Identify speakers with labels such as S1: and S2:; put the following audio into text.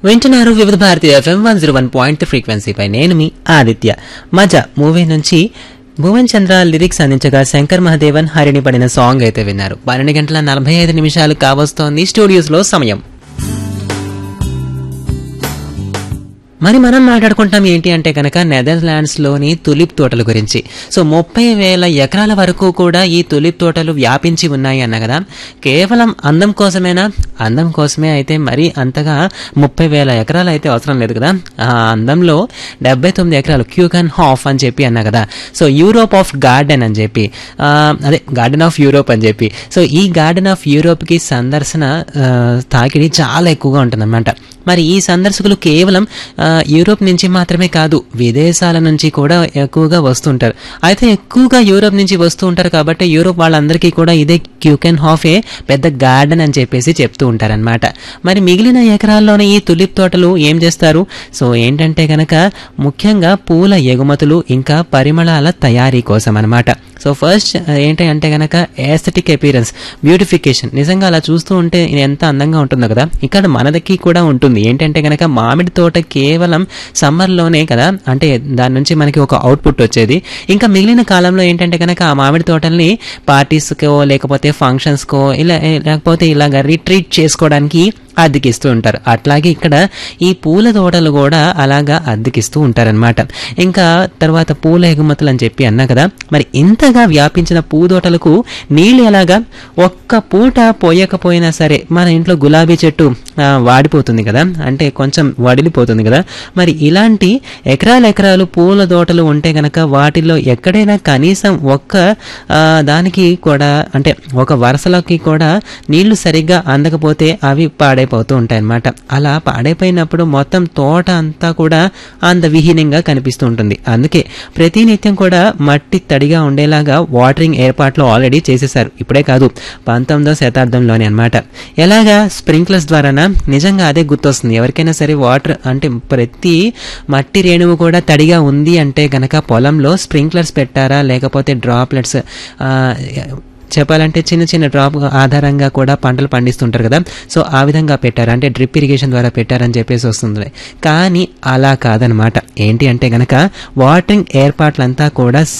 S1: వింటున్నారు Vividh Bharati FM one zero one point ఫ్రీక్వెన్సీపై నేను మీ ఆదిత్య మజా మూవీ నుంచి భువన్ చంద్ర లిరిక్స్ అందించగా శంకర్ మహదేవన్ హరిని పడిన సాంగ్ అయితే విన్నారు పన్నెండు గంటల నలభై ఐదు నిమిషాలు కావస్తోంది స్టూడియోస్లో సమయం మరి మనం మాట్లాడుకుంటాం ఏంటి అంటే కనుక నెదర్లాండ్స్ లోని తులిప్ తోటల గురించి సో ముప్పై వేల ఎకరాల వరకు కూడా ఈ తులిప్ తోటలు వ్యాపించి ఉన్నాయి అన్న కదా కేవలం అందం కోసమేనా అందం కోసమే అయితే మరి అంతగా ముప్పై వేల ఎకరాలు అయితే అవసరం లేదు కదా ఆ అందంలో డెబ్బై తొమ్మిది ఎకరాలు క్యూకన్ హాఫ్ అని చెప్పి అన్నా కదా సో యూరోప్ ఆఫ్ గార్డెన్ అని చెప్పి ఆ, అదే గార్డెన్ ఆఫ్ యూరోప్ అని చెప్పి సో ఈ గార్డెన్ ఆఫ్ యూరోప్కి సందర్శన ఆ, తాకిడి చాలా ఎక్కువగా ఉంటుందన్నమాట మరి ఈ సందర్శకులు కేవలం ఆ, యూరోప్ నుంచి మాత్రమే కాదు విదేశాల నుంచి కూడా ఎక్కువగా వస్తుంటారు అయితే ఎక్కువగా యూరోప్ నుంచి వస్తూ ఉంటారు కాబట్టి యూరోప్ వాళ్ళందరికీ కూడా ఇదే క్యూకెన్ హాఫే పెద్ద గార్డెన్ అని చెప్పేసి చెప్తూ ఉంటారనమాట మరి మిగిలిన ఎకరాల్లోనే ఈ తులిప్ తోటలు ఏం చేస్తారు సో ఏంటంటే కనుక ముఖ్యంగా పూల ఎగుమతులు ఇంకా పరిమళాల తయారీ కోసం అనమాట సో ఫస్ట్ ఏంటి అంటే కనుక ఏస్థెటిక్ అపీరెన్స్ బ్యూటిఫికేషన్ నిజంగా అలా చూస్తూ ఉంటే ఇది ఎంత అందంగా ఉంటుందో కదా ఇక్కడ మనదకి కూడా ఉంటుంది ఏంటంటే కనుక మామిడి తోట కేవలం సమ్మర్లోనే కదా అంటే దాని నుంచి మనకి ఒక అవుట్పుట్ వచ్చేది ఇంకా మిగిలిన కాలంలో ఏంటంటే కనుక ఆ మామిడి తోటల్ని పార్టీస్కో లేకపోతే ఫంక్షన్స్కో ఇలా లేకపోతే ఇలాగ రిట్రీట్ చేసుకోవడానికి అద్దెకిస్తూ ఉంటారు అట్లాగే ఇక్కడ ఈ పూల తోటలు కూడా అలాగా అద్దెకిస్తూ ఉంటారనమాట ఇంకా తర్వాత పూల ఎగుమతులు అని చెప్పి అన్నా కదా మరి ఇంతగా వ్యాపించిన పూదోటలకు నీళ్ళు ఎలాగా ఒక్క పూట పోయకపోయినా సరే మన ఇంట్లో గులాబీ చెట్టు ఆ, వాడిపోతుంది కదా అంటే కొంచెం వడిలిపోతుంది కదా మరి ఇలాంటి ఎకరాల ఎకరాలు పూల తోటలు ఉంటే గనక వాటిల్లో ఎక్కడైనా కనీసం ఒక్క ఆ, దానికి కూడా అంటే ఒక వరుసలోకి కూడా నీళ్లు సరిగ్గా అందకపోతే అవి పాడైపోతూ ఉంటాయి అన్నమాట అలా పాడైపోయినప్పుడు మొత్తం తోట అంతా కూడా అందవిహీనంగా కనిపిస్తూ ఉంటుంది అందుకే ప్రతినిత్యం కూడా మట్టి తడిగా ఉండేలాగా వాటరింగ్ ఏర్పాట్లు ఆల్రెడీ చేసేశారు ఇప్పుడే కాదు పంతొమ్మిదో శతాబ్దంలోనే అన్నమాట ఎలాగా స్ప్రింక్లర్స్ ద్వారానా నిజంగా అదే గుర్తొస్తుంది ఎవరికైనా సరే వాటర్ అంటే ప్రతి మట్టి రేణువు కూడా తడిగా ఉంది అంటే గనక పొలంలో స్ప్రింక్లర్స్ పెట్టారా లేకపోతే డ్రాప్లెట్స్ చెప్పాలంటే చిన్న చిన్న డ్రాప్ ఆధారంగా కూడా పంటలు పండిస్తుంటారు కదా సో ఆ విధంగా పెట్టారు అంటే డ్రిప్ ఇరిగేషన్ ద్వారా పెట్టారని చెప్పేసి వస్తుంది కానీ అలా కాదనమాట ఏంటి అంటే గనక వాటరింగ్ ఏర్పాట్లంతా కూడా